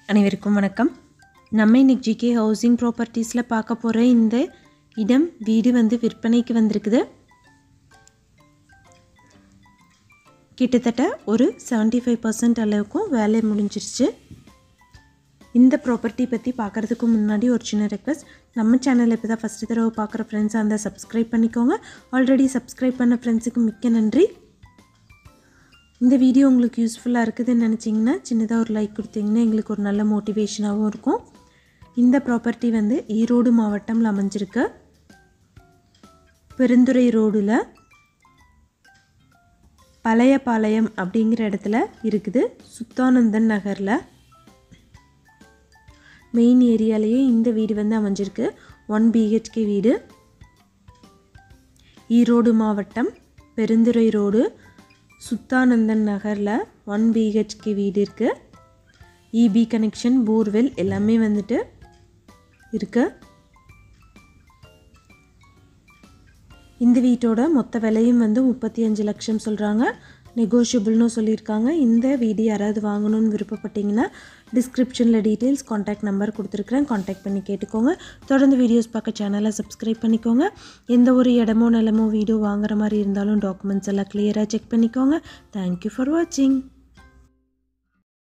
அனைவருக்கும் வணக்கம் நம்ம இன்னைக்கு ஜிகே ஹவுசிங் ப்ராப்பர்ட்டிஸில் பார்க்க போகிற இந்த இடம் வீடு வந்து விற்பனைக்கு வந்திருக்குது கிட்டத்தட்ட ஒரு 75% ஃபைவ் பர்சன்ட் அளவுக்கும் வேலை முடிஞ்சிருச்சு இந்த ப்ராப்பர்ட்டி பற்றி பார்க்குறதுக்கு முன்னாடி ஒரு சின்ன ரெக்வஸ்ட் நம்ம சேனலில் இப்போ தான் ஃபஸ்ட்டு தடவை பார்க்குற ஃப்ரெண்ட்ஸாக இருந்தால் சப்ஸ்கிரைப் பண்ணிக்கோங்க ஆல்ரெடி சப்ஸ்கிரைப் பண்ண ஃப்ரெண்ட்ஸுக்கு மிக்க நன்றி இந்த வீடியோ உங்களுக்கு யூஸ்ஃபுல்லாக இருக்குதுன்னு நினச்சிங்கன்னா சின்னதாக ஒரு லைக் கொடுத்தீங்கன்னா எங்களுக்கு ஒரு நல்ல மோட்டிவேஷனாகவும் இருக்கும் இந்த ப்ராப்பர்ட்டி வந்து ஈரோடு மாவட்டம்ல அமைஞ்சிருக்கு பெருந்துறை ரோடில் பழையபாளையம் அப்படிங்கிற இடத்துல இருக்குது சுத்தானந்தன் நகரில் மெயின் ஏரியாலேயே இந்த வீடு வந்து அமைஞ்சிருக்கு ஒன் பிஹெச்கே வீடு ஈரோடு மாவட்டம் பெருந்துறை ரோடு சுத்தானந்தன் நகரில் ஒன் பிஹெச்கே வீடு இருக்குது இபி கனெக்ஷன் போர்வெல் எல்லாமே வந்துட்டு இருக்கு இந்த வீட்டோட மொத்த விலையும் வந்து முப்பத்தி அஞ்சு லட்சம் சொல்கிறாங்க நெகோஷியபிள்னு சொல்லியிருக்காங்க இந்த வீடு யாராவது வாங்கணும்னு விருப்பப்பட்டீங்கன்னா டிஸ்கிரிப்ஷனில் டீட்டெயில்ஸ் காண்டாக்ட் நம்பர் கொடுத்துருக்குறேன் காண்டாக்ட் பண்ணி கேட்டுக்கோங்க தொடர்ந்து வீடியோஸ் பார்க்க சேனலை சப்ஸ்கிரைப் பண்ணிக்கோங்க எந்த ஒரு இடமோ நிலமோ வீடோ வாங்குற மாதிரி இருந்தாலும் டாக்குமெண்ட்ஸ் எல்லாம் கிளியராக செக் பண்ணிக்கோங்க தேங்க்யூ ஃபார் வாட்சிங்